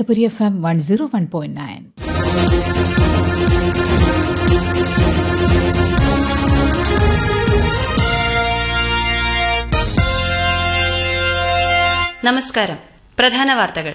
Ananthapuri F M one zero one point nine നമസ്കാരം പ്രധാന വാർത്തകൾ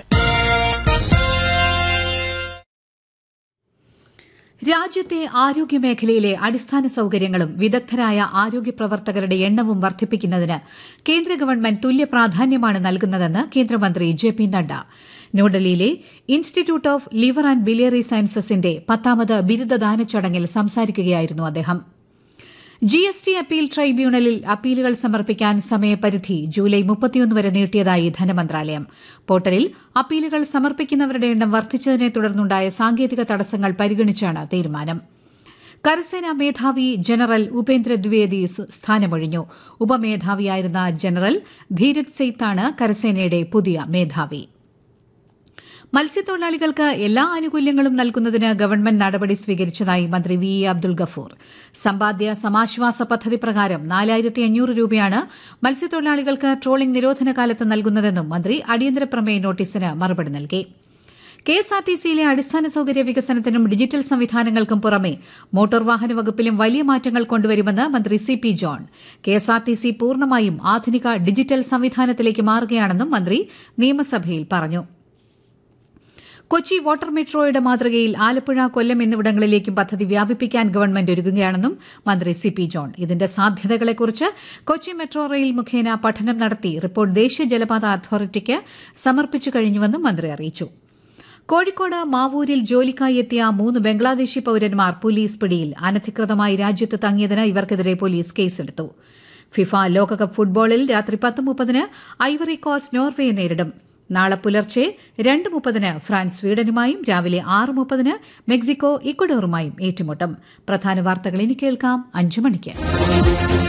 രാജ്യത്തെ ആരോഗ്യമേഖലയിലെ അടിസ്ഥാന സൌകര്യങ്ങളും വിദഗ്ധരായ ആരോഗ്യ പ്രവർത്തകരുടെ എണ്ണവും വർദ്ധിപ്പിക്കുന്നതിന് കേന്ദ്ര ഗവൺമെന്റ് തുല്യ പ്രാധാന്യമാണ് നൽകുന്നതെന്ന് കേന്ദ്രമന്ത്രി ജെ പി നഡ്ഡ ന്യൂഡൽഹിയിലെ institute of liver and biliary സയൻസസിന്റെ പത്താമത് ബിരുദദാന ചടങ്ങിൽ സംസാരിക്കുകയായിരുന്നു അദ്ദേഹം ജി എസ് ടി അപ്പീൽ ട്രൈബ്യൂണലിൽ അപ്പീലുകൾ സമർപ്പിക്കാൻ സമയപരിധി ജൂലൈ മുപ്പത്തിയൊന്ന് വരെ നീട്ടിയതായി ധനമന്ത്രാലയം പോർട്ടലിൽ അപ്പീലുകൾ സമർപ്പിക്കുന്നവരുടെ എണ്ണം വർദ്ധിച്ചതിനെ തുടർന്നുണ്ടായ സാങ്കേതിക തടസ്സങ്ങൾ പരിഗണിച്ചാണ് തീരുമാനം കരസേനാ മേധാവി ജനറൽ ഉപേന്ദ്ര ദ്വിവേദി സ്ഥാനമൊഴിഞ്ഞു ഉപമേധാവിയായിരുന്ന ജനറൽ ധീരജ് സെയ്ത്താണ് കരസേനയുടെ പുതിയ മേധാവി മത്സ്യത്തൊഴിലാളികൾക്ക് എല്ലാ ആനുകൂല്യങ്ങളും നൽകുന്നതിന് ഗവൺമെന്റ് നടപടി സ്വീകരിച്ചതായി മന്ത്രി വി ഇ അബ്ദുൽ ഗഫൂർ സമ്പാദ്യ സമാശ്വാസ പദ്ധതി പ്രകാരം നാലായിരത്തി അഞ്ഞൂറ് രൂപയാണ് മത്സ്യത്തൊഴിലാളികൾക്ക് ട്രോളിംഗ് നിരോധന കാലത്ത് നൽകുന്നതെന്നും മന്ത്രി അടിയന്തര പ്രമേയ നോട്ടീസിന് മറുപടി നൽകി കെഎസ്ആർടിസിയിലെ അടിസ്ഥാന സൌകര്യ വികസനത്തിനും ഡിജിറ്റൽ സംവിധാനങ്ങൾക്കും പുറമെ മോട്ടോർ വാഹന വകുപ്പിലും വലിയ മാറ്റങ്ങൾ കൊണ്ടുവരുമെന്ന് മന്ത്രി സി പി ജോൺ കെഎസ്ആർടിസി പൂർണ്ണമായും ആധുനിക ഡിജിറ്റൽ സംവിധാനത്തിലേക്ക് മാറുകയാണെന്നും മന്ത്രി നിയമസഭയിൽ പറഞ്ഞു കൊച്ചി വാട്ടർ മെട്രോയുടെ മാതൃകയിൽ ആലപ്പുഴ കൊല്ലം എന്നിവിടങ്ങളിലേക്കും പദ്ധതി വ്യാപിപ്പിക്കാൻ ഗവൺമെന്റ് ഒരുങ്ങുകയാണെന്നും മന്ത്രി സി പി ജോൺ ഇതിന്റെ സാധ്യതകളെക്കുറിച്ച് കൊച്ചി മെട്രോ റെയിൽ മുഖേന പഠനം നടത്തി റിപ്പോർട്ട് ദേശീയ ജലപാത അതോറിറ്റിക്ക് സമർപ്പിച്ചു കഴിഞ്ഞുവെന്നും മന്ത്രി അറിയിച്ചു കോഴിക്കോട് മാവൂരിൽ ജോലിക്കായി എത്തിയ മൂന്ന് ബംഗ്ലാദേശി പൌരന്മാർ പോലീസ് പിടിയിൽ അനധികൃതമായി രാജ്യത്ത് തങ്ങിയതിന് ഇവർക്കെതിരെ പോലീസ് കേസെടുത്തു ഫിഫ ലോകകപ്പ് ഫുട്ബോളിൽ രാത്രി പത്ത് മുപ്പതിന് ഐവറി കോസ്റ്റ് നോർവയെ നേരിടും നാളെ പുലർച്ചെ രണ്ട് മുപ്പതിന് ഫ്രാൻസ് സ്വീഡനുമായും രാവിലെ ആറ് മുപ്പതിന് മെക്സിക്കോ ഇക്വഡോറുമായും ഏറ്റുമുട്ടും പ്രധാന വാർത്തകൾ ഇനി കേൾക്കാം അഞ്ചു മണിക്ക്